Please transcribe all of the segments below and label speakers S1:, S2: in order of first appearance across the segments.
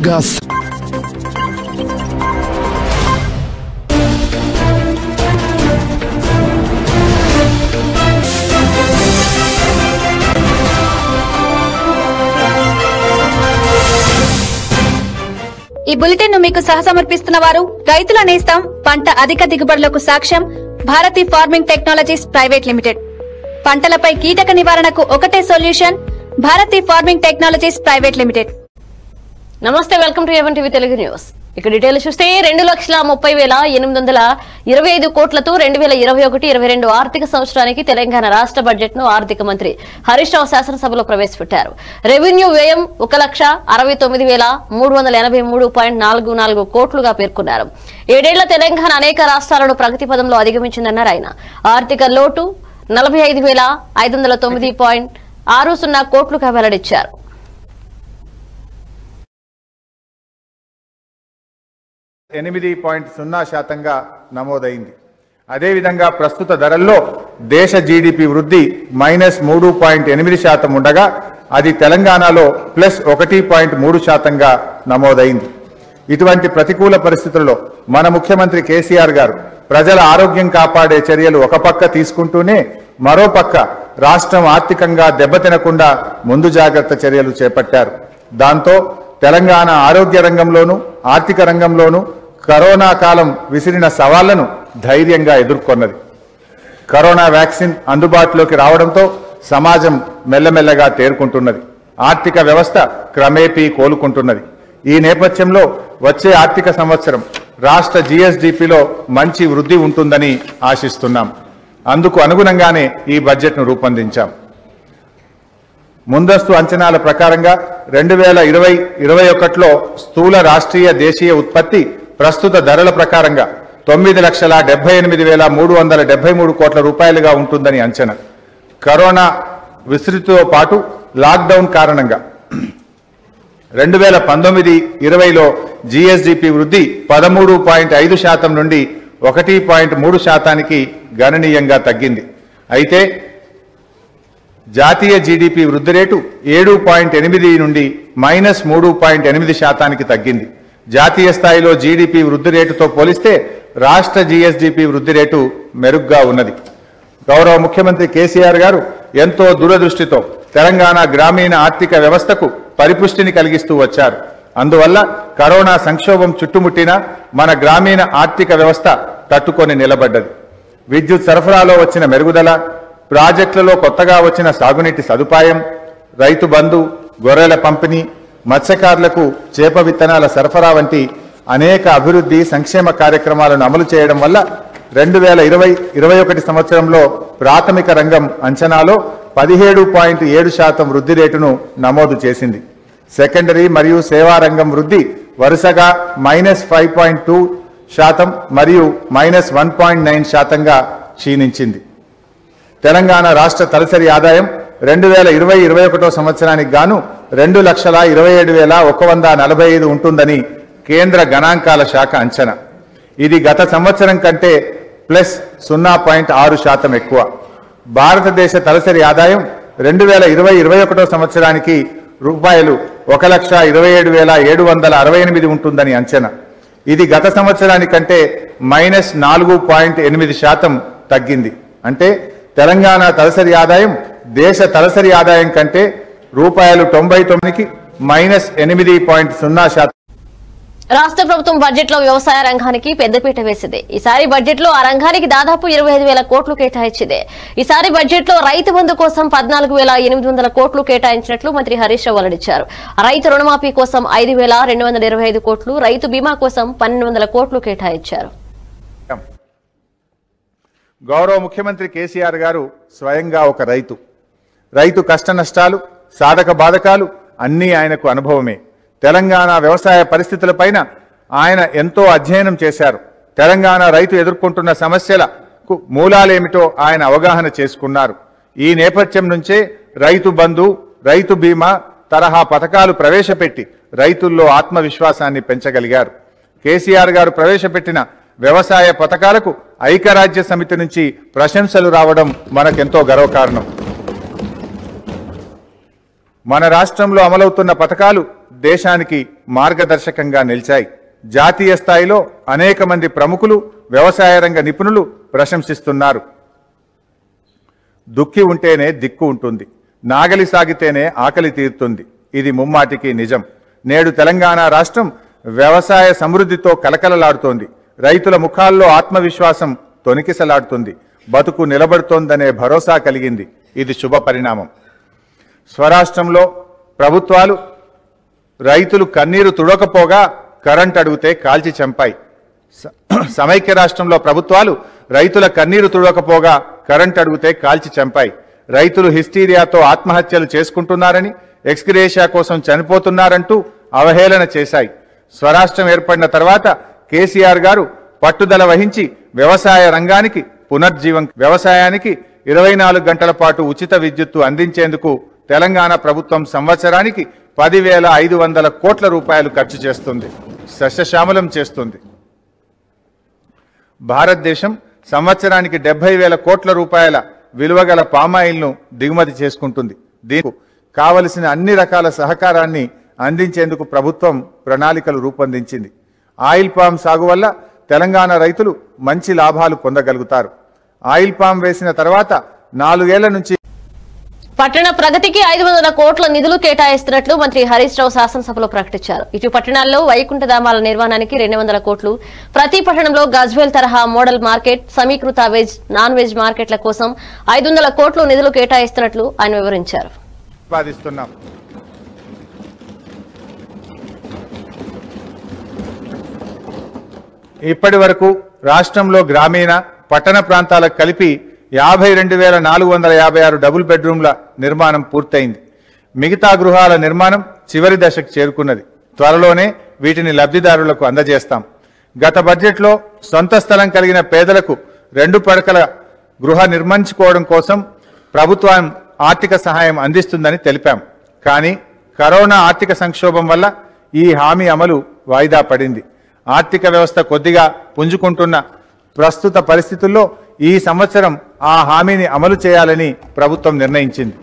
S1: Gas.
S2: ఈ bulletin ను మీకు సహసమర్పిస్తున్న వారు రైతుల నేస్తం పంట అధిక దిగుబడులకు సాక్ష్యం Bharati farming technologies private limited పంటలపై కీటక నివారణకు ఒకటే solution Bharati farming technologies private limited
S3: నమస్తే welcome to A one TV Telugu news ఇక డీటెయిల్ చూస్తే రెండు లక్షల ముప్పై వేల ఎనిమిది వందల ఇరవై ఐదు కోట్లతో రెండు వేల ఇరవై ఒకటి ఇరవై రెండు ఆర్థిక సంవత్సరానికి తెలంగాణ రాష్ట్ర బడ్జెట్ ను ఆర్థిక మంత్రి హరీష్ రావు శాసనసభలో ప్రవేశపెట్టారు రెవెన్యూ వ్యయం ఒక లక్ష అరవై తొమ్మిది వేల మూడు వందల ఎనభై మూడు పాయింట్ నాలుగు నాలుగు కోట్లుగా పేర్కొన్నారు ఏడేళ్ల తెలంగాణ అనేక రాష్ట్రాలను ప్రగతి పదంలో అధిగమించిందన్నారు ఆయన ఆర్థిక లోటు నలభై ఐదు వేల ఐదు వందల తొమ్మిది పాయింట్ ఆరు సున్నా కోట్లుగా వెల్లడించారు
S4: ఎనిమిది పాయింట్ సున్నా శాతంగా నమోదైంది అదేవిధంగా ప్రస్తుత ధరల్లో దేశ జీడిపి వృద్ధి మైనస్ మూడు పాయింట్ ఎనిమిది శాతం ఉండగా అది తెలంగాణలో ప్లస్ ఒకటి పాయింట్ మూడు శాతంగా నమోదైంది ఇటువంటి ప్రతికూల పరిస్థితుల్లో మన ముఖ్యమంత్రి కేసీఆర్ గారు ప్రజల ఆరోగ్యం కాపాడే చర్యలు ఒక పక్క తీసుకుంటూనే మరో పక్క రాష్ట్రం ఆర్థికంగా దెబ్బతినకుండా ముందు జాగ్రత్త చర్యలు చేపట్టారు దాంతో తెలంగాణ ఆరోగ్య రంగంలోనూ ఆర్థిక రంగంలోనూ కరోనా కాలం విసిరిన సవాళ్లను ధైర్యంగా ఎదుర్కొన్నది కరోనా వ్యాక్సిన్ అందుబాటులోకి రావడంతో సమాజం మెల్లమెల్లగా తేరుకుంటున్నది ఆర్థిక వ్యవస్థ క్రమేపీ కోలుకుంటున్నది ఈ నేపథ్యంలో వచ్చే ఆర్థిక సంవత్సరం రాష్ట్ర జీఎస్డిపిలో మంచి వృద్ధి ఉంటుందని ఆశిస్తున్నాం అందుకు అనుగుణంగానే ఈ బడ్జెట్ను రూపొందించాం ముందస్తు అంచనాల ప్రకారంగా రెండు వేల ఇరవై ఇరవై ఒకటిలో స్థూల రాష్ట్రీయ దేశీయ ఉత్పత్తి ప్రస్తుత ధరల ప్రకారంగా తొమ్మిది లక్షల డెబ్బై ఎనిమిది వేల మూడు వందల డెబ్బై మూడు కోట్ల రూపాయలుగా ఉంటుందని అంచనా కరోనా విస్తృతితో పాటు లాక్డౌన్ కారణంగా రెండు వేల పంతొమ్మిది ఇరవైలో జీఎస్డిపి వృద్ధి పదమూడు పాయింట్ ఐదు శాతం నుండి ఒకటి పాయింట్ మూడు శాతానికి గణనీయంగా తగ్గింది అయితే జాతీయ జీడిపి వృద్ధి రేటు ఏడు పాయింట్ ఎనిమిది నుండి మైనస్ మూడు పాయింట్ ఎనిమిది శాతానికి తగ్గింది జాతీయ స్థాయిలో జీడిపి వృద్ధి రేటుతో పోలిస్తే రాష్ట్ర జీఎస్డిపి వృద్ధి రేటు మెరుగ్గా ఉన్నది గౌరవ ముఖ్యమంత్రి కేసీఆర్ గారు ఎంతో దూరదృష్టితో తెలంగాణ గ్రామీణ ఆర్థిక వ్యవస్థకు పరిపుష్టిని కలిగిస్తూ వచ్చారు అందువల్ల కరోనా సంక్షోభం చుట్టుముట్టినా మన గ్రామీణ ఆర్థిక వ్యవస్థ తట్టుకొని నిలబడ్డది విద్యుత్ సరఫరాలో వచ్చిన మెరుగుదల ప్రాజెక్టులలో కొత్తగా వచ్చిన సాగునీటి సదుపాయం రైతు బంధు గొర్రెల పంపిణీ మత్స్యకారులకు చేప విత్తనాల సరఫరా వంటి అనేక అభివృద్ధి సంక్షేమ కార్యక్రమాలను అమలు చేయడం వల్ల రెండు వేల ఇరవై ఇరవై ఒకటి సంవత్సరంలో ప్రాథమిక రంగం అంచనాలో పదిహేడు పాయింట్ ఏడు శాతం వృద్ధి రేటును నమోదు చేసింది సెకండరీ మరియు సేవా రంగం వృద్ధి వరుసగా మైనస్ ఫైవ్ పాయింట్ టూ శాతం మరియు మైనస్ వన్ పాయింట్ నైన్ శాతంగా క్షీణించింది తెలంగాణ రాష్ట్ర తలసరి ఆదాయం రెండు వేల ఇరవై ఇరవై ఒకటో సంవత్సరానికి గాను రెండు లక్షల ఇరవై ఏడు వేల ఒక వంద నలభై ఐదు ఉంటుందని కేంద్ర గణాంకాల శాఖ అంచనా ఇది గత సంవత్సరం కంటే ప్లస్ సున్నా పాయింట్ ఆరు శాతం ఎక్కువ భారతదేశ తలసరి ఆదాయం రెండు వేల ఇరవై ఇరవై ఒకటో సంవత్సరానికి రూపాయలు ఒక లక్ష ఇరవై ఏడు వేల ఏడు వందల అరవై ఎనిమిది ఉంటుందని అంచనా ఇది గత సంవత్సరానికంటే మైనస్ నాలుగు పాయింట్ ఎనిమిది శాతం తగ్గింది అంటే తెలంగాణ తలసరి ఆదాయం దేశ తలసరి ఆదాయం కంటే రూపాయలు తొంభై తొమ్మిదికి మైనస్ ఎనిమిది పాయింట్ సున్నా శాతం
S3: రాష్ట్ర ప్రభుత్వం బడ్జెట్ లో వ్యవసాయ రంగానికి పెద్దపీట వేసింది ఈసారి బడ్జెట్ లో ఆ రంగానికి దాదాపు ఇరవై ఐదు వేల కోట్లు కేటాయించింది ఈసారి బడ్జెట్ లో రైతు బంధు కోసం పద్నాలుగు వేల ఎనిమిది వందల కోట్లు కేటాయించినట్లు మంత్రి హరీష్ రావు వెల్లడించారు రైతు రుణమాఫీ కోసం ఐదు వేల రెండు వందల ఇరవై ఐదు కోట్లు రైతు బీమా కోసం పన్నెండు వందల కోట్లు కేటాయించారు
S4: గౌరవ ముఖ్యమంత్రి కేసీఆర్ గారు స్వయంగా ఒక రైతు రైతు కష్ట నష్టాలు సాధక బాధకాలు అన్నీ ఆయనకు అనుభవమే తెలంగాణ వ్యవసాయ పరిస్థితులపైన ఆయన ఎంతో అధ్యయనం చేశారు తెలంగాణ రైతు ఎదుర్కొంటున్న సమస్యలకు మూలాలేమిటో ఆయన అవగాహన చేసుకున్నారు ఈ నేపథ్యం నుంచే రైతు బంధు రైతు బీమా తరహా పథకాలు ప్రవేశపెట్టి రైతుల్లో ఆత్మవిశ్వాసాన్ని పెంచగలిగారు కేసీఆర్ గారు ప్రవేశపెట్టిన వ్యవసాయ పథకాలకు ఐక్యరాజ్య సమితి నుంచి ప్రశంసలు రావడం మనకెంతో గర్వకారణం మన రాష్ట్రంలో అమలవుతున్న పథకాలు దేశానికి మార్గదర్శకంగా నిలిచాయి జాతీయ స్థాయిలో అనేక మంది ప్రముఖులు వ్యవసాయ రంగ నిపుణులు ప్రశంసిస్తున్నారు దుక్కి ఉంటేనే దిక్కు ఉంటుంది నాగలి సాగితేనే ఆకలి తీరుతుంది ఇది ముమ్మాటికి నిజం నేడు తెలంగాణ రాష్ట్రం వ్యవసాయ సమృద్ధితో కలకలలాడుతోంది రైతుల ముఖాల్లో ఆత్మవిశ్వాసం తొనికిసలాడుతుంది బతుకు నిలబడుతోందనే భరోసా కలిగింది ఇది శుభ పరిణామం స్వరాష్ట్రంలో ప్రభుత్వాలు రైతులు కన్నీరు తుడకపోగా కరెంట్ అడిగితే కాల్చి చంపాయి స- సమైక్య రాష్ట్రంలో ప్రభుత్వాలు రైతుల కన్నీరు తుడకపోగా కరెంట్ అడిగితే కాల్చి చంపాయి రైతులు హిస్టీరియాతో ఆత్మహత్యలు చేసుకుంటున్నారని ఎక్స్గ్రేషియా కోసం చనిపోతున్నారంటూ అవహేళన చేశాయి స్వరాష్ట్రం ఏర్పడిన తర్వాత కేసీఆర్ గారు పట్టుదల వహించి వ్యవసాయ రంగానికి పునర్జీవం వ్యవసాయానికి ఇరవై నాలుగు గంటల పాటు ఉచిత విద్యుత్తు అందించేందుకు తెలంగాణ ప్రభుత్వం సంవత్సరానికి పదివేల ఐదు వందల కోట్ల రూపాయలు ఖర్చు చేస్తుంది సస్యశ్యామలం చేస్తుంది భారతదేశం సంవత్సరానికి డెబ్బై వేల కోట్ల రూపాయల విలువగల పామాయిల్ను దిగుమతి చేసుకుంటుంది దీనికి కావలసిన అన్ని రకాల సహకారాన్ని అందించేందుకు ప్రభుత్వం ప్రణాళికలు రూపొందించింది ఆయిల్ పామ్ సాగు వల్ల తెలంగాణ రైతులు మంచి లాభాలు పొందగలుగుతారు ఆయిల్ పామ్ వేసిన తర్వాత నాలుగేళ్ల నుంచి
S3: పట్టణ ప్రగతికి ఐదు వందల కోట్ల నిధులు కేటాయిస్తున్నట్లు మంత్రి హరీష్ రావు శాసనసభలో ప్రకటించారు ఇటు పట్టణాల్లో వైకుంఠధామాల నిర్మాణానికి రెండు వందల కోట్లు ప్రతి పట్టణంలో గజ్వేల్ తరహా మోడల్ మార్కెట్ సమీకృత వెజ్ నాన్ వెజ్ మార్కెట్ల కోసం ఐదు వందల కోట్లు నిధులు కేటాయిస్తున్నట్లు ఆయన వివరించారు
S4: ఉత్పాదిస్తున్నాం ఇప్పటి వరకు రాష్ట్రంలో గ్రామీణ పట్టణ ప్రాంతాలకు కలిపి యాభై రెండు వేల నాలుగు వందల యాభై ఆరు డబుల్ బెడ్రూమ్ల నిర్మాణం పూర్తయింది మిగతా గృహాల నిర్మాణం చివరి దశకు చేరుకున్నది త్వరలోనే వీటిని లబ్ధిదారులకు అందజేస్తాం గత బడ్జెట్లో సొంత స్థలం కలిగిన పేదలకు రెండు పడకల గృహ నిర్మించుకోవడం కోసం ప్రభుత్వం ఆర్థిక సహాయం అందిస్తుందని తెలిపాం కానీ కరోనా ఆర్థిక సంక్షోభం వల్ల ఈ హామీ అమలు వాయిదా పడింది ఆర్థిక వ్యవస్థ కొద్దిగా పుంజుకుంటున్న ప్రస్తుత పరిస్థితుల్లో ఈ సంవత్సరం ఆ హామీని అమలు చేయాలని ప్రభుత్వం నిర్ణయించింది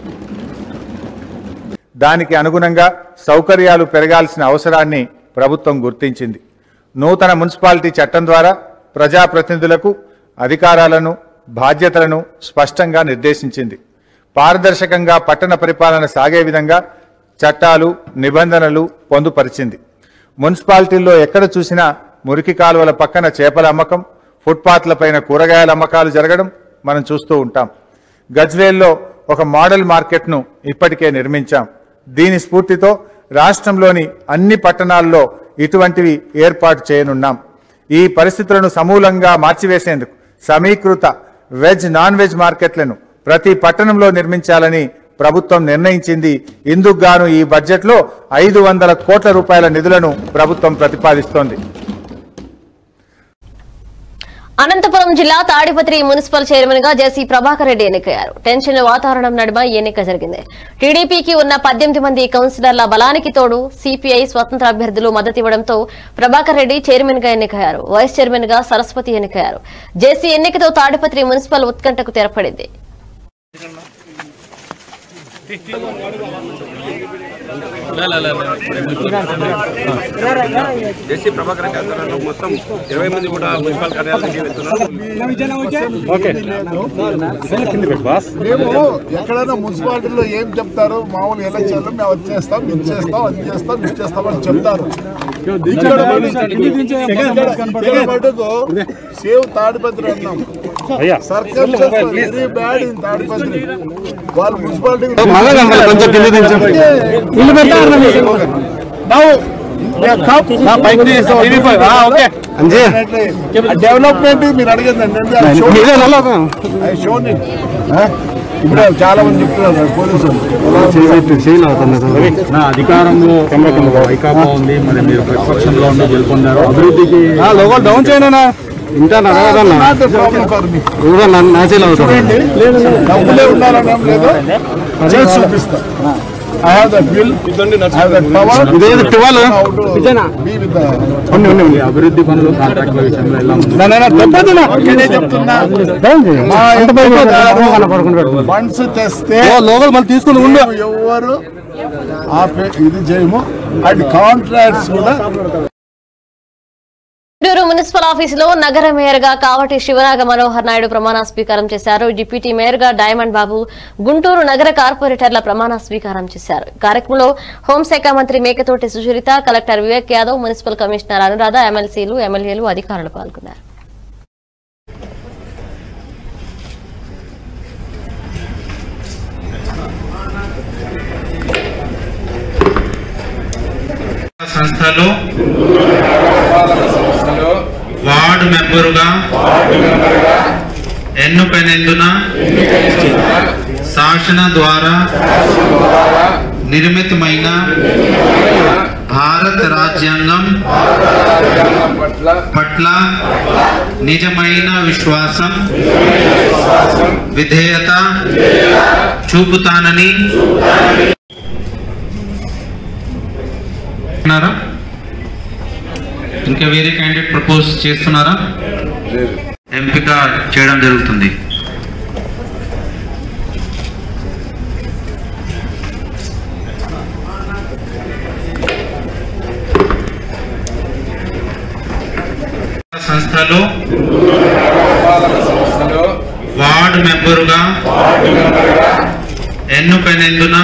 S4: దానికి అనుగుణంగా సౌకర్యాలు పెరగాల్సిన అవసరాన్ని ప్రభుత్వం గుర్తించింది నూతన మున్సిపాలిటీ చట్టం ద్వారా ప్రజాప్రతినిధులకు అధికారాలను బాధ్యతలను స్పష్టంగా నిర్దేశించింది పారదర్శకంగా పట్టణ పరిపాలన సాగే విధంగా చట్టాలు నిబంధనలు పొందుపరిచింది మున్సిపాలిటీల్లో ఎక్కడ చూసినా మురికి కాలువల పక్కన చేపల అమ్మకం ఫుట్పాత్లపైన కూరగాయల అమ్మకాలు జరగడం మనం చూస్తూ ఉంటాం గజ్వేల్లో ఒక మోడల్ మార్కెట్ను ఇప్పటికే నిర్మించాం దీని స్ఫూర్తితో రాష్ట్రంలోని అన్ని పట్టణాల్లో ఇటువంటివి ఏర్పాటు చేయనున్నాం ఈ పరిస్థితులను సమూలంగా మార్చివేసేందుకు సమీకృత వెజ్ నాన్ వెజ్ మార్కెట్లను ప్రతి పట్టణంలో నిర్మించాలని ప్రభుత్వం నిర్ణయించింది ఇందుకు గాను ఈ బడ్జెట్లో ఐదు వందల కోట్ల రూపాయల నిధులను ప్రభుత్వం ప్రతిపాదిస్తోంది
S3: అనంతపురం జిల్లా తాడిపత్రి మున్సిపల్ చైర్మన్ గా జేసీ ప్రభాకర్ రెడ్డి ఎన్నికయ్యారు టెన్షన్ వాతావరణం నడుమ ఈ ఎన్నిక జరిగింది టీడీపీకి ఉన్న పద్దెనిమిది మంది కౌన్సిలర్ల బలానికి తోడు సిపిఐ స్వతంత్ర అభ్యర్థులు మద్దతివ్వడంతో ప్రభాకర్ రెడ్డి చైర్మన్ గా ఎన్నికయ్యారు వైస్ చైర్మన్ గా సరస్వతి ఎన్నికయ్యారు జేసీ ఎన్నికతో తాడిపత్రి మున్సిపల్ ఉత్కంఠకు తెరపడింది
S1: జేసీ ప్రభాకర్ రెడ్డి ఆధ్వర్యంలో మొత్తం ఇరవై మంది కూడా మున్సిపల్ కార్యాలయానికి వెళ్తున్నారు
S5: మేము ఎక్కడైనా మున్సిపాలిటీలో ఏం చెప్తారు మామూలు ఎలక్షన్లు మేము అది చేస్తాం ఇది చేస్తాం అది చేస్తాం ఇది చేస్తాం అని చెప్తారు ఇక్కడ మటుకు- ఇక్కడ మటుకు సేవ్ తాడిపత్రి అన్నాం circle very bad in Tadipatri వాళ్ళు మున్సిపాలిటీ డెవలప్మెంట్ మీరు అడిగిందండి షోని ఇప్పుడు చాలా మంది చెప్తున్నారు పోలీసులు
S6: నా అధికారంలో వైకాపా ఉంది మరి మీరు ప్రతిపక్షంలో ఉండి గెలుపొందారు అభివృద్ధికి డౌన్ చేయండి
S5: నాట్ ప్రాబ్లం ఫర్ మీ చూడండి డబ్బులే ఉండాలని ఏం లేదు చేసి చూపిస్తా I have that will I have that power be with
S6: అభివృద్ధి పనులు కాంట్రాక్టుల విషయంలో ఎలా ఉంది
S5: నేనే చెప్తున్నా మా ఫండ్స్ తెస్తే
S6: లోకల్ మళ్ళీ తీసుకుని ఉండు
S5: మేము ఎవరు ఆ పే- ఇది చేయము అండ్ కాంట్రాక్ట్స్ కూడా
S3: గుంటూరు మున్సిపల్ ఆఫీసులో నగర మేయర్ గా కావటి శివనాగ మనోహర్ నాయుడు ప్రమాణ స్వీకారం చేశారు డిప్యూటీ మేయర్ గా డైమండ్ బాబు గుంటూరు నగర కార్పొరేటర్ల ప్రమాణ స్వీకారం చేశారు ఈ కార్యక్రమంలో హోంశాఖ మంత్రి Mekathoti Sucharitha collector Vivek Yadav municipal commissioner Anuradha ఎమ్మెల్సీలు ఎమ్మెల్యేలు అధికారులు పాల్గొన్నారు
S7: సంస్థలో వార్డు మెంబరుగా ఎన్నుకైనందున శాసన ద్వారా నిర్మితమైన భారత రాజ్యాంగం పట్ల నిజమైన విశ్వాసం విధేయత చూపుతానని ఉన్నారా ఇంకా వేరే క్యాండిడేట్ ప్రపోజ్ చేస్తున్నారా ఎంపిక చేయడం జరుగుతుంది సంస్థలో వార్డు మెంబరుగా ఎన్నుకైనందున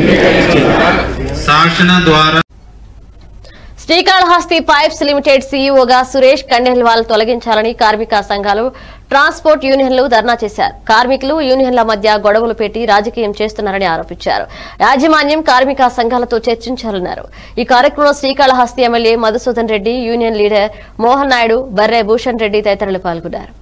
S7: శాసన ద్వారా
S3: శ్రీకాళహస్తి పైప్స్ లిమిటెడ్ సీఈఓగా సురేష్ కండెల్వాల్ తొలగించాలని కార్మిక సంఘాలు ట్రాన్స్పోర్ట్ యూనియన్లు ధర్నా చేశారు కార్మికులు యూనియన్ల మధ్య గొడవలు పెట్టి రాజకీయం చేస్తున్నారని ఆరోపించారు యాజమాన్యం కార్మిక సంఘాలతో చర్చించాలన్నారు ఈ కార్యక్రమంలో Srikalahasti MLA Madhusudan Reddy union leader Mohan Naidu Barre Bhushan Reddy తదితరులు పాల్గొన్నారు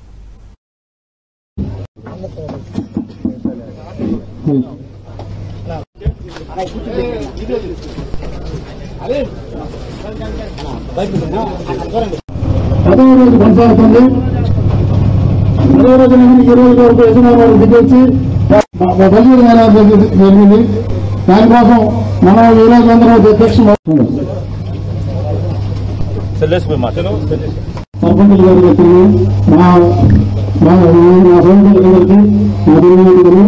S8: పదవ రోజు కొనసాగుతుంది పదవ రోజు నుండి ఈ రోజు వరకు యజమాని వారు దిగొచ్చి బదిలీ జరిగింది దానికోసం మనం ఈ రోజు అందరం అధ్యక్షం అవుతుంది సర్పంచులు గారు వ్యక్తులు మా మా మా సోదరులందరికీ మా ధన్యవాదాలు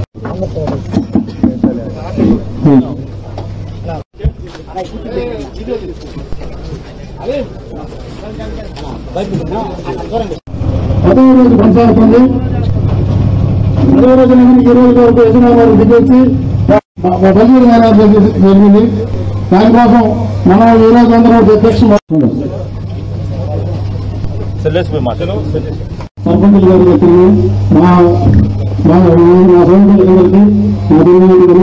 S8: పదవ రోజు కొనసాగుతుంది పదవ రోజు నుండి ఈ రోజు వరకు యజమాని వారు దిగొచ్చి బదిలీ జరిగింది దానికోసం మనం ఈ రోజు అందరం అధ్యక్షం అవుతుంది సర్పంచులు గారు వ్యక్తులు మా మా మా సోదరులందరికీ మా ధన్యవాదాలు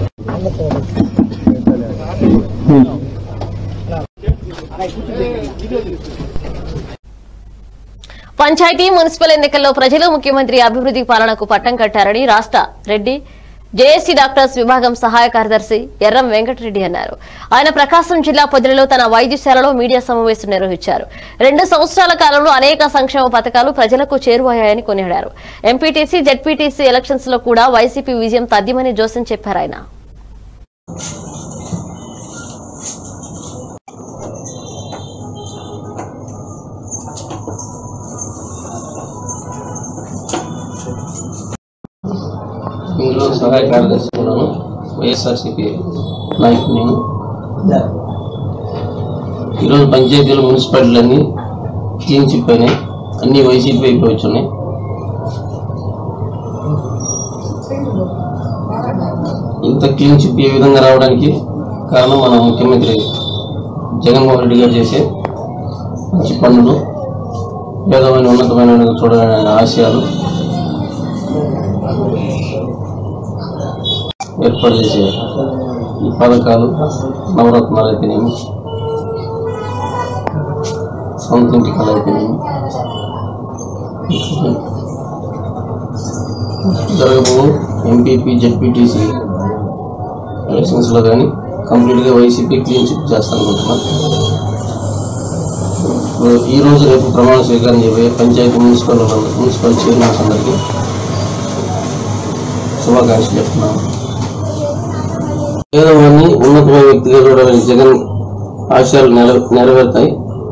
S3: పంచాయతీ మున్సిపల్ ఎన్నికల్లో ప్రజలు ముఖ్యమంత్రి అభివృద్ధి పాలనకు పట్టం కట్టారని రాష్ట్ర రెడ్డి జేఏసీ డాక్టర్స్ విభాగం సహాయ కార్యదర్శి ఎర్రం వెంకటరెడ్డి అన్నారు ఆయన ప్రకాశం జిల్లా పొదిలిలో తన వైద్యశాలలో మీడియా సమావేశం నిర్వహించారు రెండు సంవత్సరాల కాలంలో అనేక సంక్షేమ పథకాలు ప్రజలకు చేరువయ్యాయని కొనియాడారు ఎంపీటీసీ జెడ్పీటీసీ ఎలక్షన్స్ లో కూడా వైసీపీ విజయం తథ్యమని జోసెన్ చెప్పారు ఆయన
S9: ఇందులో సహాయ కార్యదర్శి ఉన్నాను వైఎస్ఆర్సీపీ నాయకుడు నేను ఈరోజు పంచాయతీలు మున్సిపాలిటీలన్నీ క్లీన్ చిప్ అయినాయి అన్ని వైసీపీ వైపు వచ్చున్నాయి ఇంత క్లీన్ చిప్ ఏ విధంగా రావడానికి కారణం మన ముఖ్యమంత్రి జగన్మోహన్ రెడ్డి గారు చేసే మంచి పనులు పేదమైన ఉన్నతమైన చూడాలనే ఆయన ఆశయాలు ఏర్పాటు చేసే ఈ పథకాలు నవరత్నాలు అయితేనేమి సొంత ఇంటి కళ అయితేనేమి జరగబో ఎంపీపీ జెడ్పీటీసీ ఎలక్షన్స్లో కానీ కంప్లీట్గా వైసీపీ క్లీన్ చిప్ చేస్తాను అనుకుంటున్నాను ఇప్పుడు ఈ రోజు రేపు ప్రమాణ స్వీకారం చేయబోయే పంచాయతీ మున్సిపల్ వాళ్ళందరూ- మున్సిపల్ చైర్మన్స్ అందరికీ శుభాకాంక్షలు చెప్తున్నాను పేదవాడిని ఉన్నతమైన వ్యక్తిగా చూడాలని జగన్ ఆశయాలు నెర నెరవేరుతాయి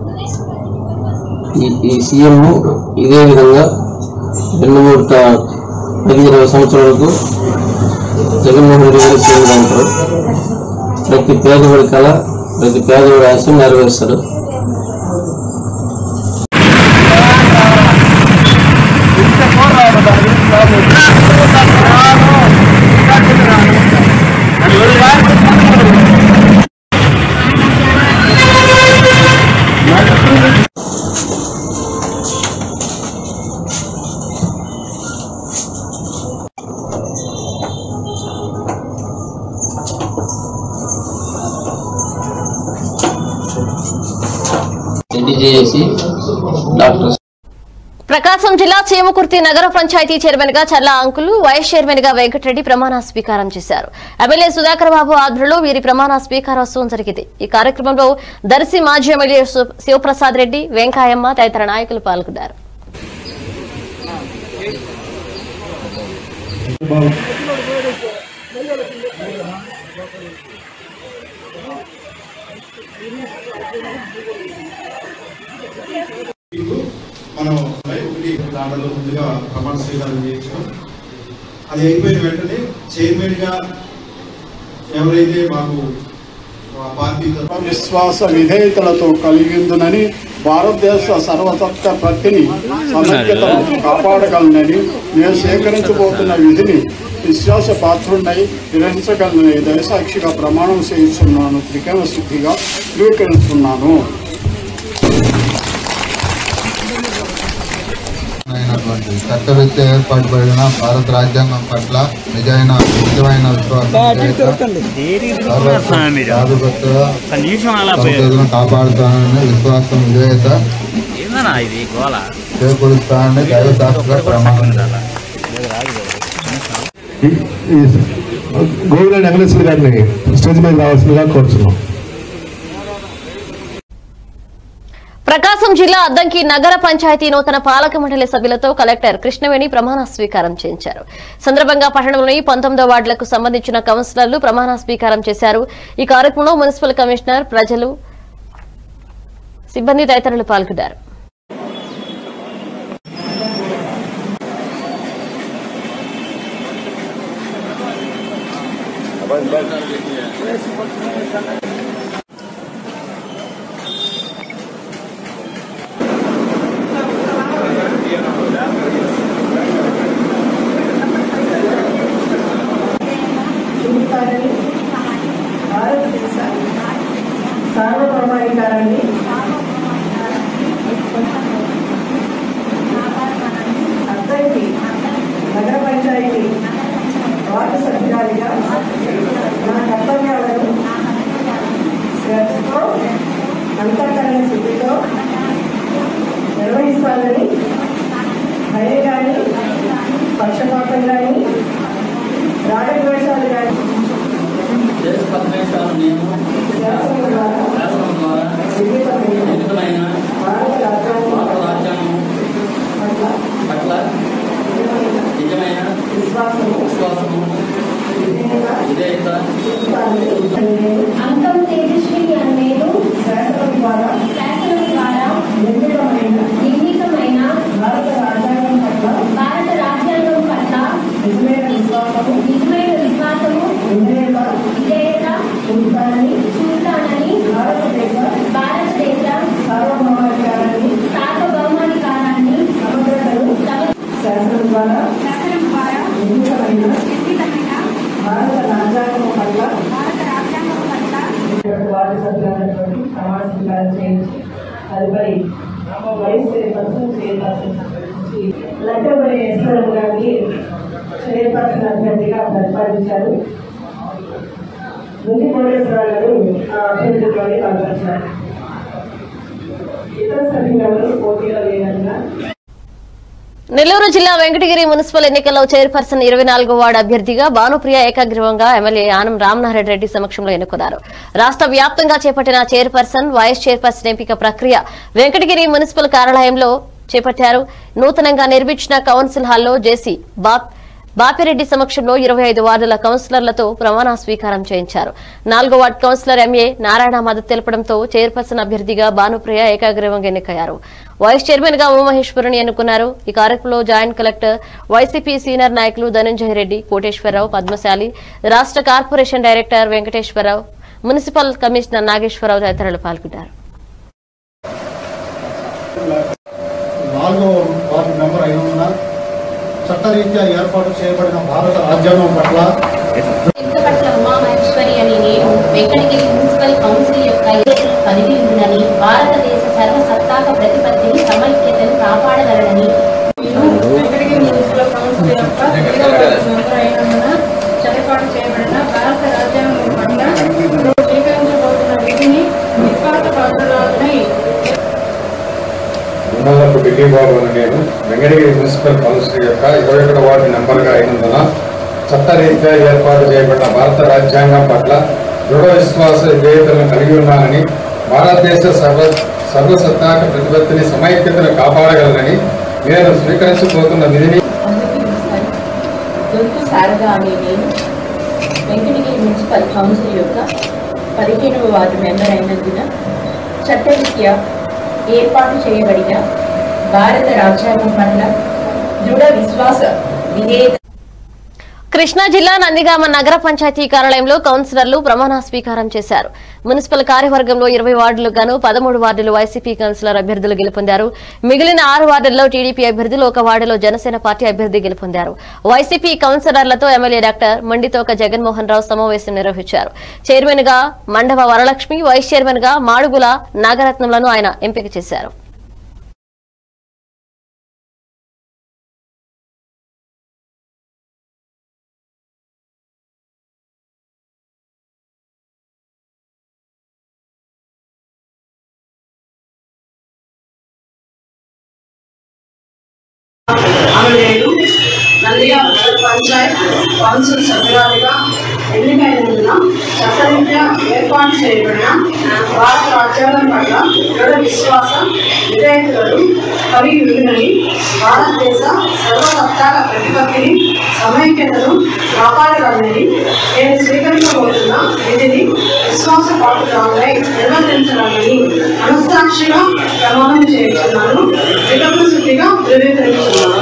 S9: ఈ ఈ సీఎం ఇదే విధంగా రెండు మూడు ట- పది ఇరవై సంవత్సరాలకు జగన్మోహన్ రెడ్డి గారు సీఎంగా ఉంటారు ప్రతి పేదవాడి కళ ప్రతి పేదవాడి ఆశ నెరవేరుస్తాడు రెడ్డి చేసి డాక్టర్
S3: ప్రకాశం జిల్లా చీమకుర్తి నగర పంచాయతీ చైర్మన్ గా చల్లా అంకులు వైస్ చైర్మన్ గా వెంకటరెడ్డి ప్రమాణ స్వీకారం చేశారు ఎమ్మెల్యే సుధాకర్ బాబు ఆధ్వర్యంలో వీరి ప్రమాణ స్వీకారోత్సవం జరిగింది ఈ కార్యక్రమంలో దర్శి మాజీ ఎమ్మెల్యే సు- శివప్రసాద్ రెడ్డి వెంకాయమ్మ తదితర నాయకులు పాల్గొన్నారు
S10: మనం ఒకటి దాంట్లో ముందుగా ప్రమాణ స్వీకారం చేయించడం అది అయిపోయిన వెంటనే చైర్మన్ గా ఎవరైతే మాకు ఆ పార్టీ తరఫున
S8: విశ్వాస విధేయతలతో కలిగిందునని భారతదేశ సర్వసత్త ప్రతిని సమైక్యతను కాపాడగలనని నేను సేకరించబోతున్న విధిని విశ్వాస పాత్రుడై నిర్వహించగలనని దయసాక్షిగా ప్రమాణం చేయిస్తున్నాను త్రికరణ శుద్ధిగా ధృవీకరిస్తున్నాను
S11: అయినటువంటి చట్టరీత్యా ఏర్పాటుపడిన భారత రాజ్యాంగం పట్ల నిజమైన నిజమైన విశ్వాసం చేత కాపాడుతానని విశ్వాసం విధేయత చేకూరుస్తానని దైవశాస్త్ర ప్రమాణం
S8: గోవింద వెంకటేశ్వర గారిని స్టేజ్ మీద రావాల్సిందిగా కోరుతున్నాం
S3: ప్రకాశం జిల్లా అద్దంకి నగర పంచాయతీ నూతన పాలక మండలి సభ్యులతో కలెక్టర్ కృష్ణవేణి ప్రమాణ స్వీకారం చేయించారు సందర్భంగా పట్టణంలోని పంతొమ్మిదో వార్డులకు సంబంధించిన కౌన్సిలర్లు ప్రమాణ స్వీకారం చేశారు ఈ కార్యక్రమంలో మున్సిపల్ కమిషనర్ ప్రజలు సిబ్బంది తదితరులు పాల్గొన్నారు
S12: భారతదేశ సార్వభౌమాధికారాన్ని అద్దంకి నగర పంచాయతీ వార్డు సభ్యురాలిగా నా కర్తవ్యాలను శ్రద్ధతో అంతఃకరణ శుద్ధితో నిర్వహిస్తానని భయం కానీ పక్షపాతం కానీ రాగద్వేషాలు కానీ
S13: అంకం తేజస్విని అనేది శాసనం ద్వారా శాసనం ద్వారా నిర్మితమైన నిర్మితమైన భారత రాజ్యాంగం పట్ల భారత రాజ్యాంగం పట్ల నిజమైన విశ్వాసము నిజమైన విశ్వాసము విధేయత విధేయత చూపుతానని చూపుతానని భారతదేశ భారతదేశ సార్వభౌమాధికారాన్ని సార్వభౌమాధికారాన్ని సమగ్రతను శాసనం ద్వారా శాసనం ద్వారా నిర్మితమైన నిర్మితమైన భారత రాజ్యాంగం పట్ల భారత రాజ్యాంగం పట్ల
S12: వార్డు సభ్యులైనటువంటి ప్రమాణ స్వీకారం చేయించి తదుపరి వైస్ చైర్పర్సన్ చైర్పర్సన్ సంబంధించి లక్కబడి ఎస్ఆర్ గారికి చైర్పర్సన్ అభ్యర్థిగా ప్రతిపాదించారు ముందు కోటేశ్వరరావు గారు ఆ అభ్యర్థిలోనే కనపరిచారు ఇతర సభ్యులు పోటీలో లేనందున
S3: నెల్లూరు జిల్లా వెంకటగిరి మున్సిపల్ ఎన్నికల్లో చైర్పర్సన్ ఇరవై నాలుగో వార్డు అభ్యర్థిగా భానుప్రియ ఏకగ్రీవంగా ఎమ్మెల్యే ఆనం రామనారాయణ రెడ్డి సమక్షంలో ఎన్నుకున్నారు రాష్ట్ర వ్యాప్తంగా చేపట్టిన చైర్పర్సన్ వైస్ చైర్పర్సన్ ఎంపిక ప్రక్రియ వెంకటగిరి మున్సిపల్ కార్యాలయంలో చేపట్టారు నూతనంగా నిర్మించిన కౌన్సిల్ హాల్లో జేసీ బాప్ బాపిరెడ్డి సమక్షంలో ఇరవై ఐదు వార్డుల కౌన్సిలర్లతో ప్రమాణ స్వీకారం చేయించారు నాలుగో వార్డు కౌన్సిలర్ ఎంఏ నారాయణ మద్దతు తెలపడంతో చైర్పర్సన్ అభ్యర్థిగా భానుప్రియ ఏకాగ్రీవంగా ఎన్నికయ్యారు వైస్ చైర్మన్ గా ఉమామహేశ్వరుని ఎన్నుకున్నారు ఈ కార్యక్రమంలో జాయింట్ కలెక్టర్ వైసీపీ సీనియర్ నాయకులు ధనంజయ రెడ్డి కోటేశ్వరరావు పద్మశాలి రాష్ట్ర corporation director Venkateswararao municipal commissioner Nageswararao తదితరులు పాల్గొన్నారు
S8: నాలుగో వార్డు మెంబర్ అయి ఉన్న చట్టరీత్యా ఏర్పాటు చేయబడిన భారత రాజ్యాంగం పట్ల
S14: పట్ల ఉమామహేశ్వరి అని నేను వెంకటగిరి మున్సిపల్ కౌన్సిల్ యొక్క ఎన్నికలు కలిగి ఉందని భారతదేశ సర్వసత్తాక ప్రతిపత్తిని సమైక్యతను కాపాడగలనని
S12: వెంకటగిరి మున్సిపల్ కౌన్సిల్ యొక్క ఐదవ మెంబర్ అయినందున చర్యపాటు చేయబడిన భారత రాజ్యాంగం పట్ల స్వీకరించబోతున్న విధిని విశ్వాసపాత్రురాలనై
S6: గుమ్మలకు ఢిల్లీ బాబు అని నేను వెంకటగిరి మున్సిపల్ కౌన్సిల్ యొక్క ఇరవై ఒకటి వార్డు నెంబర్గా అయినందున చట్టరీత్యా ఏర్పాటు చేయబడిన భారత రాజ్యాంగం పట్ల దృఢ విశ్వాస విధేయతలను కలిగి ఉన్నానని భారతదేశ సర్వ సర్వసత్తాక ప్రతిపత్తిని సమైక్యతను కాపాడగలనని నేను స్వీకరించబోతున్న విధిని
S14: దొంతు శారదా అనే నేను వెంకటగిరి మున్సిపల్ కౌన్సిల్ యొక్క పదిహేనవ వార్డు మెంబర్ అయినందున చట్టరీత్యా ఏర్పాటు చేయబడిన భారత రాజ్యాంగం పట్ల దృఢ విశ్వాస విధేయత
S3: కృష్ణా జిల్లా నందిగామ నగర పంచాయతీ కార్యాలయంలో కౌన్సిలర్లు ప్రమాణ స్వీకారం చేశారు మున్సిపల్ కార్యవర్గంలో ఇరవై వార్డులు గాను పదమూడు వార్డులు వైసీపీ కౌన్సిలర్ అభ్యర్థులు గెలుపొందారు మిగిలిన ఆరు వార్డుల్లో టీడీపీ అభ్యర్థులు ఒక వార్డులో జనసేన పార్టీ అభ్యర్థి గెలుపొందారు వైసీపీ కౌన్సిలర్లతో ఎమ్మెల్యే డాక్టర్ మండితోక జగన్మోహన్ రావు సమావేశం నిర్వహించారు చైర్మన్ గా మండవ వరలక్ష్మి వైస్ చైర్మన్ గా మాడుగుల నాగరత్నంలను ఆయన ఎంపిక చేశారు
S12: ఆమె నందిగామ పంచాయత్ కౌన్సిల్ సభ్యురాలిగా ఎన్నికైనందున చట్టరీత్యా ఏర్పాటు చేయబడిన భారత రాజ్యాంగం పట్ల దృఢ విశ్వాస విధేయతలను కలిగి ఉందని భారతదేశ సర్వసత్తాక ప్రతిపత్తిని సమైక్యతను కాపాడగలనని నేను స్వీకరించబోతున్న విధిని విశ్వాసపాత్రురాలై నిర్వర్తించగలని మనస్సాక్షిగా ప్రమాణం చేస్తున్నాను వికల్ప శుద్ధిగా ధృవీకరించున్నాను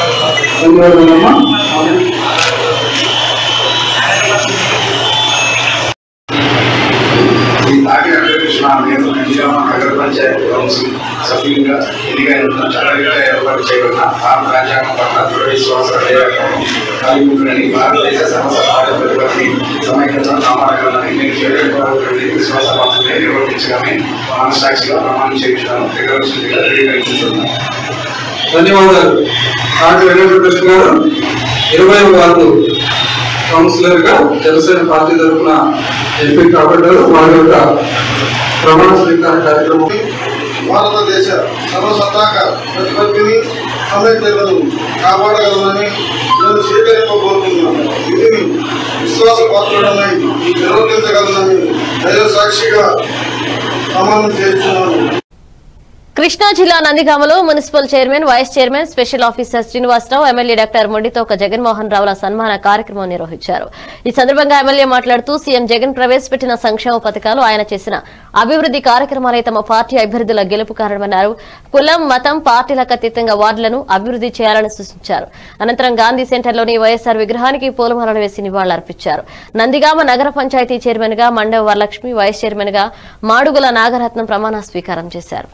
S10: ఈ తాకి వెంకటకృష్ణ నేను నందిగామ నగర పంచాయత్ కౌన్సిల్ సభ్యులుగా ఎన్నికైన చట్టంగా ఏర్పాటు చేయబడిన భారత రాజ్యాంగం పట్ల దృఢ విశ్వాస కలిగి ఉంటుందని భారతదేశ సర్వసత్తాక ప్రతిపత్తి సమైక్యతను కాపాడగలనని నేను చేయకపోవడానికి విశ్వాసపాత్రని నిర్వర్తించగానే మనసాక్షిగా ప్రమాణం చేయించడం దిగవలసిందిగా ధృవీకరించుతున్నాను
S15: ధన్యవాదాలు డాక్టర్ వెంకటకృష్ణ గారు ఇరవై వార్డు కౌన్సిలర్ గా జనసేన పార్టీ తరఫున ఎంపీ కాబట్టారు వారి యొక్క ప్రమాణ స్వీకార కార్యక్రమం
S11: భారతదేశ సర్వసత్తాక ప్రతిపత్తిని సమైక్యతను కాపాడగలమని నేను స్వీకరింపబోతున్నాను విధిని విశ్వాసపాత్రుడమై నిర్వర్తించగలనని దైవ సాక్షిగా ప్రమాణం చేస్తున్నాను
S3: కృష్ణా జిల్లా నందిగామలో municipal chairman vice chairman special officer Srinivasarao MLA doctor Monditoka Jaganmohan రావుల సన్మాన కార్యక్రమం నిర్వహించారు ఈ సందర్భంగా ఎమ్మెల్యే మాట్లాడుతూ సీఎం జగన్ ప్రవేశపెట్టిన సంక్షేమ పథకాలు ఆయన చేసిన అభివృద్ధి కార్యక్రమాలే తమ పార్టీ అభ్యర్థుల గెలుపు కారణమన్నారు కులం మతం పార్టీలకు అతీతంగా వార్డులను అభివృద్ధి చేయాలని సూచించారు అనంతరం గాంధీ సెంటర్లోని వైఎస్ఆర్ విగ్రహానికి పూలమాలలు వేసి నివాళులర్పించారు నందిగామ నగర పంచాయతీ చైర్మన్ గా మండవ వరలక్ష్మి వైస్ చైర్మన్ గా మాడుగుల నాగరత్నం ప్రమాణ స్వీకారం చేశారు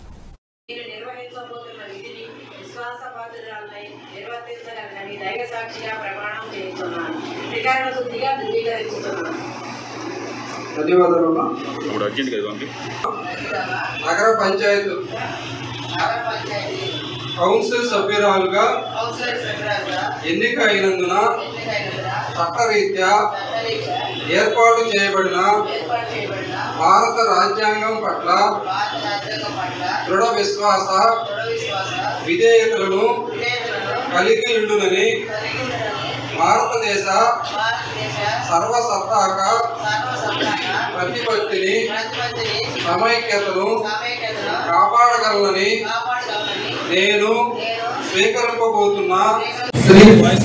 S12: నిర్వర్తించగలనని దైవ సాక్షిగా ప్రమాణం చేస్తున్నాను త్రికరణ శుద్ధిగా ధృవీకరిస్తున్నాను
S15: ధన్యవాదాలు
S1: ఇప్పుడు అర్జెంట్ కదా పంపి
S15: నగర పంచాయత్ కౌన్సిల్ సభ్యురాలుగా ఎన్నిక అయినందున చట్టరీత్యా ఏర్పాటు చేయబడిన భారత రాజ్యాంగం పట్ల దృఢ విశ్వాస విధేయతలను కలిగి ఉండునని భారతదేశ సర్వసత్తాక ప్రతిపత్తిని సమైక్యతను కాపాడగలనని నేను స్వీకరింపబోతున్న
S16: శ్రీ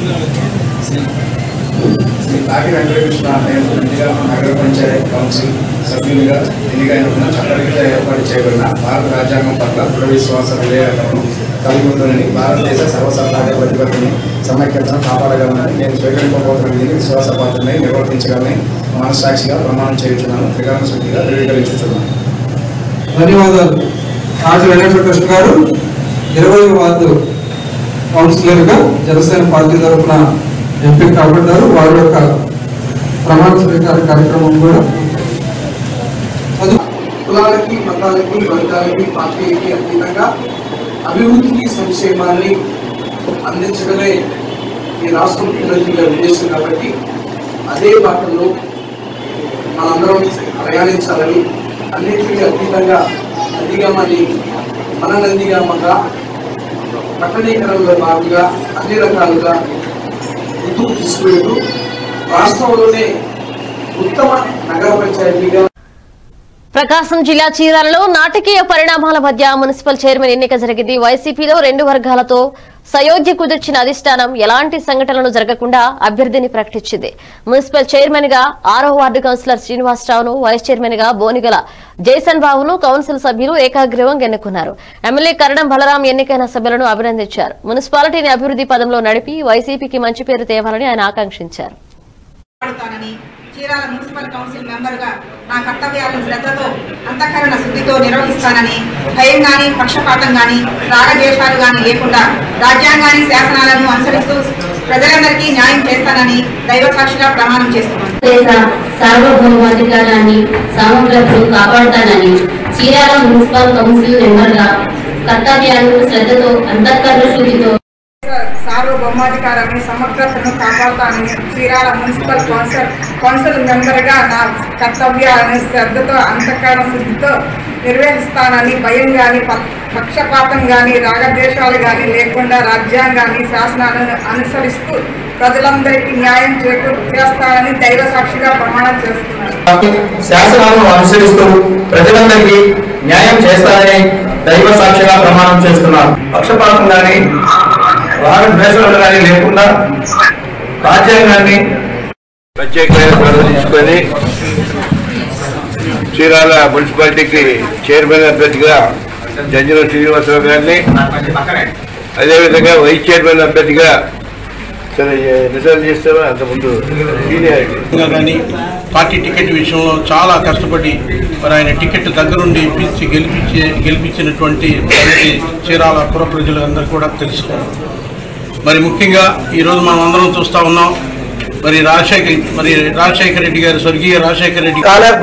S16: శ్రీ తాకి వెంకటకృష్ణ నేను నందిగామ నగర పంచాయత్ కౌన్సిల్ సభ్యునిగా ఎన్నికైన చట్టరీత్యా ఏర్పాటు చేయబడిన భారత రాజ్యాంగం పట్ల దృఢ విశ్వాస విధేయతను కలిగి ఉందని భారతదేశ సర్వసత్తాక ప్రతిపత్తిని సమైక్యతను కాపాడగలనని నేను స్వీకరింపబోతున్న విధిని విశ్వాసపాత్రని నిర్వర్తించగలని మనస్సాక్షిగా ప్రమాణం చేయించున్నాను త్రికరణ శుద్ధిగా ధృవీకరించుచున్నాను
S17: ధన్యవాదాలు రాజు వెంకటకృష్ణ గారు ఇరవై వార్డు కౌన్సిలర్గా జనసేన పార్టీ తరఫున ఎంపిక కాబడ్డారు వారి యొక్క ప్రమాణ స్వీకార కార్యక్రమం కూడా కులాలకి మతాలకి వర్గాలకి పార్టీలకి అతీతంగా అభివృద్ధికి సంక్షేమాన్ని అందించడమే ఈ రాష్ట్ర ముఖ్యమంత్రి గారి ఉద్దేశం కాబట్టి అదే బాటలో మనందరం ప్రయాణించాలని అన్నింటికీ అతీతంగా నందిగామని మన నందిగామగా పట్టణీకరణలో భాగంగా అన్ని రకాలుగా ముందుకు తీసుకువెళ్తూ రాష్ట్రంలోనే ఉత్తమ నగర పంచాయతీగా
S3: ప్రకాశం జిల్లా చీరాలలో నాటకీయ పరిణామాల మధ్య మున్సిపల్ చైర్మన్ ఎన్నిక జరిగింది వైసీపీలో రెండు వర్గాలతో సయోధ్య కుదిర్చిన అధిష్టానం ఎలాంటి సంఘటనలు జరగకుండా అభ్యర్థిని ప్రకటించింది మున్సిపల్ చైర్మన్ గా ఆరో వార్డు కౌన్సిలర్ శ్రీనివాసరావును వైస్ చైర్మన్ గా బోనిగల జైసన్ బాబును కౌన్సిల్ సభ్యులు ఏకాగ్రీవంగా ఎన్నుకున్నారు ఎమ్మెల్యే కరణం బలరాం ఎన్నికైన సభ్యులను అభినందించారు మున్సిపాలిటీని అభివృద్ధి పదంలో నడిపి వైసీపీకి మంచి పేరు తేవాలని ఆయన ఆకాంక్షించారు
S18: మాట్లాడతానని చీరాల మున్సిపల్ కౌన్సిల్ మెంబర్గా నా కర్తవ్యాలను శ్రద్ధతో అంతఃకరణ శుద్ధితో నిర్వహిస్తానని భయం గాని పక్షపాతం గాని రాగద్వేషాలు గాని లేకుండా రాజ్యాంగాన్ని శాసనాలను అనుసరిస్తూ ప్రజలందరికీ న్యాయం చేస్తానని దైవ సాక్షిగా ప్రమాణం చేస్తున్నాను
S14: దేశ సార్వభౌమాధికారాన్ని సమగ్రతను కాపాడతానని చీరాల మున్సిపల్ కౌన్సిల్ మెంబర్గా కర్తవ్యాలను శ్రద్ధతో అంతఃకరణ శుద్ధితో
S18: సార్వభౌమాధికారాన్ని సమగ్రతను కాపాడుతానని చీరాల మున్సిపల్ కౌన్సిల్ కౌన్సిల్ మెంబర్గా నా కర్తవ్యాలను శ్రద్ధతో అంతఃకరణ శుద్ధితో నిర్వహిస్తానని భయం గాని ప- పక్షపాతం గాని రాగద్వేషాలు గాని లేకుండా రాజ్యాంగాన్ని శాసనాలను అనుసరిస్తూ ప్రజలందరికీ న్యాయం చేకూ చేస్తానని దైవ సాక్షిగా ప్రమాణం చేస్తున్నాను
S19: శాసనాలను అనుసరిస్తూ ప్రజలందరికీ న్యాయం చేస్తారని దైవ సాక్షిగా ప్రమాణం చేస్తున్నారు పక్షపాతం కానీ రాగద్వేషాలు కానీ లేకుండా రాజ్యాంగాన్ని
S1: ప్రత్యేకమైన చొరవ తీసుకొని చీరాల మున్సిపాలిటీకి చైర్మన్ అభ్యర్థిగా జంజన శ్రీనివాసరావు గారిని అదేవిధంగా వైస్ చైర్మన్ అభ్యర్థిగా సరే రిజల్ట్ చేస్తామా అంతకుముందు సీనియారిటీ
S20: ఇంకా కానీ పార్టీ టికెట్ విషయంలో చాలా కష్టపడి మరి ఆయన టికెట్ దగ్గరుండి ఇప్పించి గెలిపించి గెలిపించినటువంటి సంగతి చీరాల పుర ప్రజలందరూ కూడా తెలుసుకోవాలి మరి ముఖ్యంగా ఈరోజు మనం అందరం చూస్తూ ఉన్నాం మరి రాజశేఖర్ మరి రాజశేఖర రెడ్డి గారు స్వర్గీయ రాజశేఖర రెడ్డి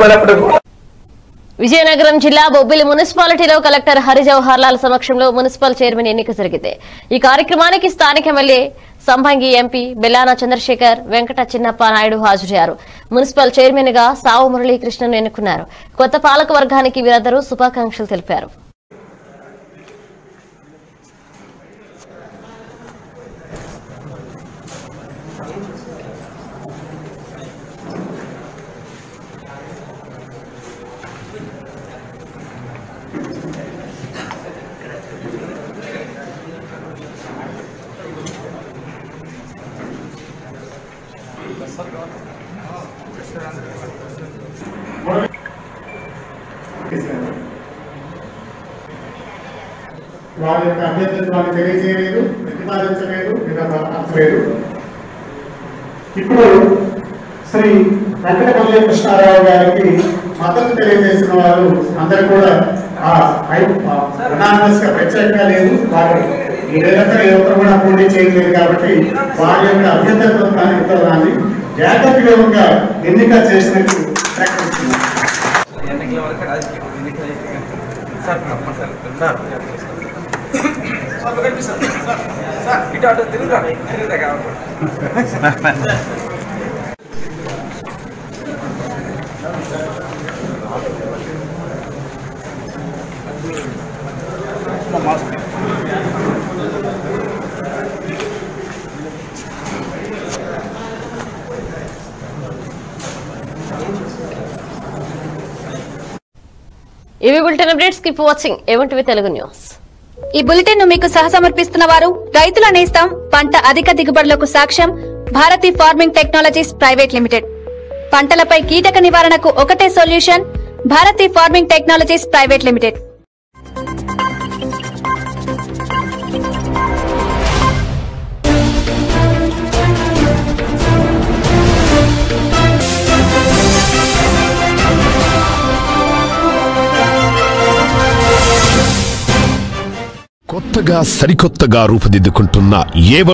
S3: విజయనగరం జిల్లా బొబ్బిలి మున్సిపాలిటీలో కలెక్టర్ హరి జవహర్ లాల్ సమక్షంలో మున్సిపల్ చైర్మన్ ఎన్నిక జరిగింది ఈ కార్యక్రమానికి స్థానిక ఎమ్మెల్యే సంభంగి ఎంపీ బెల్లాన చంద్రశేఖర్ వెంకట చిన్నప్ప నాయుడు హాజరయ్యారు మున్సిపల్ చైర్మన్ గా సావు మురళీకృష్ణను ఎన్నుకున్నారు కొత్త పాలక వర్గానికి వీరందరూ శుభాకాంక్షలు తెలిపారు
S8: వారి యొక్క అభ్యర్థిత్వాన్ని తెలియజేయలేదు ప్రతిపాదించలేదు లేదా మార్చలేదు ఇప్పుడు శ్రీ వెంకటపల్లి కృష్ణారావు గారికి మద్దతు తెలియజేసిన వారు అందరూ కూడా అనానమస్ గా ప్రత్యేకంగా లేదు వారు ఈ విధంగా ఏ ఒక్కరు కూడా పోటీ చేయలేదు కాబట్టి వారి యొక్క అభ్యర్థిత్వాన్ని విత్తనాన్ని ఏకగ్రీవంగా ఎన్నిక చేసినట్టు ప్రకటిస్తున్నారు
S3: ఇవి బులెటిన్ అప్డేట్స్ కీప్ వాచింగ్ ఏమంటివి తెలుగు న్యూస్
S2: ఈ బులెటిన్ ను మీకు సహసమర్పిస్తున్న వారు రైతుల నేస్తం పంట అధిక దిగుబడులకు సాక్ష్యం Bharati farming technologies private limited పంటలపై కీటక నివారణకు ఒకటే solution Bharati farming technologies private limited
S21: కొత్తగా సరికొత్తగా రూపుదిద్దుకుంటున్న ఏ